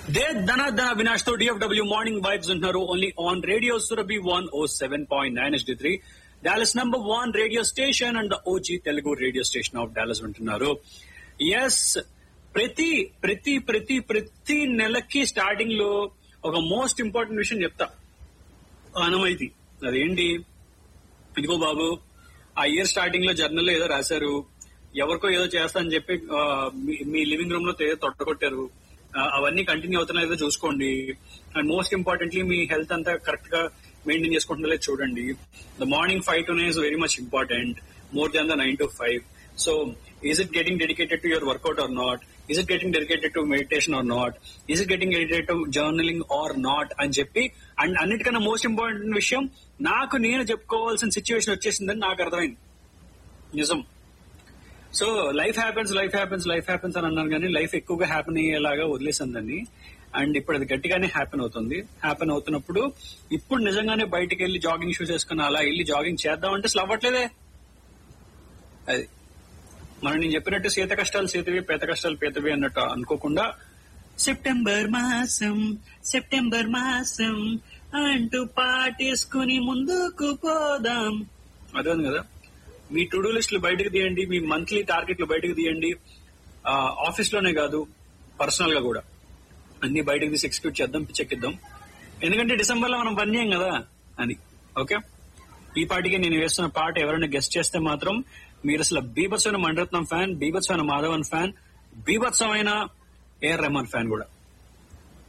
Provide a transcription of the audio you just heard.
they ధన ధన వినాష్ తో డిఎఫ్డబ్ల్యూ మార్నింగ్ వైబ్స్ ఉంటున్నారు only on radio Surabhi one O seven point nine S three Dallas number one radio station and OG Telugu radio station of Dallas ఉంటున్నారు ఎస్ ప్రతి ప్రతి ప్రతి ప్రతి నెలకి స్టార్టింగ్ లో ఒక మోస్ట్ ఇంపార్టెంట్ విషయం చెప్తా ఆనమైతి అదేంటి ఇదిగో బాబు ఆ ఇయర్ స్టార్టింగ్ లో జర్నల్ ఏదో రాశారు ఎవరికో ఏదో చేస్తా అని చెప్పి ఆ, మీ- మీ లివింగ్ రూమ్ లో ఏదో తొట్టగొట్టారు ఆ, అవన్నీ కంటిన్యూ అవుతున్నాయో లేదో చూసుకోండి అండ్ మోస్ట్ ఇంపార్టెంట్లీ మీ హెల్త్ అంతా కరెక్ట్ గా మెయింటైన్ చేసుకుంటుందో చూడండి the morning five to nine is very much important more than the nine to five so is it getting dedicated to your workout or not is it getting dedicated to meditation or not is it getting dedicated to journaling or not అని చెప్పి and అన్నిటికన్నా most important విషయం నాకు నేను చెప్పుకోవాల్సిన situation వచ్చేసిందని నాకు అర్థమైంది నిజం so life happens life happens life happens అని అన్నాను కానీ లైఫ్ ఎక్కువగా హ్యాపెన్ అయ్యేలాగా వదిలేసాను దాన్ని అండ్ ఇప్పుడు అది గట్టిగానే హ్యాపెన్ అవుతుంది హ్యాపెన్ అవుతున్నప్పుడు ఇప్పుడు నిజంగానే బయటికి వెళ్ళి జాగింగ్ షూస్ వేసుకుని అలా వెళ్ళి జాగింగ్ చేద్దామంటే అసలు అవ్వట్లేదే అది మనం నేను చెప్పినట్టు సీత కష్టాలు సీతవి పేత కష్టాలు పేతవి అన్నట్టు అనుకోకుండా సెప్టెంబర్ మాసం సెప్టెంబర్ మాసం అంటూ పాటేసుకుని ముందుకు పోదాం అదే ఉంది కదా మీ టు డూ లిస్టులు బయటకు తీయండి మీ మంత్లీ టార్గెట్లు బయటకు తీయండి ఆఫీస్ లోనే కాదు పర్సనల్ గా కూడా అన్ని బయటకు తీసి ఎక్స్క్యూట్ చేద్దాం పిచ్చెక్కిద్దాం ఎందుకంటే డిసెంబర్ లో మనం పని చేయం కదా అని ఓకే ఈ పాటికి నేను వేస్తున్న పాట ఎవరైనా గెస్ట్ చేస్తే మాత్రం మీరు అసలు బీభత్సమైన మండరత్నం ఫ్యాన్ బీభత్సమైన మాధవన్ ఫ్యాన్ బీభత్సమైన ఏఆర్ రెహమాన్ ఫ్యాన్ కూడా